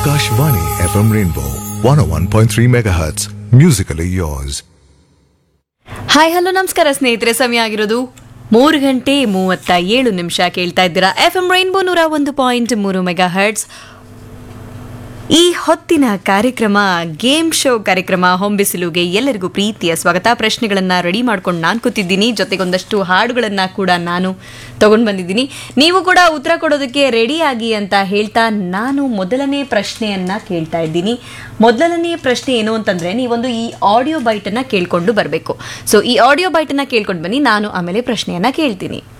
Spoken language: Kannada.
Akashvani FM Rainbow 101.3 MHz. Musically yours. Hi hello ನಮಸ್ಕಾರ ಸ್ನೇಹಿತರೆ ಸಮಯ ಆಗಿರೋದು ಮೂರು ಗಂಟೆ ಮೂವತ್ತ ಏಳು ನಿಮಿಷ ಕೇಳ್ತಾ ಇದ್ದೀರಾ ಎಫ್ ಎಂ ರೈನ್ಬೋ ನೂರ ಒಂದು ಪಾಯಿಂಟ್ ಮೂರು ಮೆಗಾ ಹರ್ಟ್ಸ್ ಈ ಹೊತ್ತಿನ ಕಾರ್ಯಕ್ರಮ ಗೇಮ್ ಶೋ ಕಾರ್ಯಕ್ರಮ ಹೊಂಬಿಸಿಲುಗೆ ಎಲ್ಲರಿಗೂ ಪ್ರೀತಿಯ ಸ್ವಾಗತ ಪ್ರಶ್ನೆಗಳನ್ನು ರೆಡಿ ಮಾಡ್ಕೊಂಡು ನಾನು ಕೂತಿದ್ದೀನಿ ಜೊತೆಗೊಂದಷ್ಟು ಹಾಡುಗಳನ್ನು ಕೂಡ ನಾನು ತಗೊಂಡು ಬಂದಿದ್ದೀನಿ ನೀವು ಕೂಡ ಉತ್ತರ ಕೊಡೋದಕ್ಕೆ ರೆಡಿ ಆಗಿ ಅಂತ ಹೇಳ್ತಾ ನಾನು ಮೊದಲನೇ ಪ್ರಶ್ನೆಯನ್ನ ಕೇಳ್ತಾ ಇದ್ದೀನಿ ಮೊದಲನೇ ಪ್ರಶ್ನೆ ಏನು ಅಂತಂದ್ರೆ ನೀವೊಂದು ಈ ಆಡಿಯೋ ಬೈಟನ್ನ ಕೇಳ್ಕೊಂಡು ಬರಬೇಕು ಸೊ ಈ ಆಡಿಯೋ ಬೈಟನ್ನ ಕೇಳ್ಕೊಂಡು ಬನ್ನಿ ನಾನು ಆಮೇಲೆ ಪ್ರಶ್ನೆಯನ್ನ ಕೇಳ್ತೀನಿ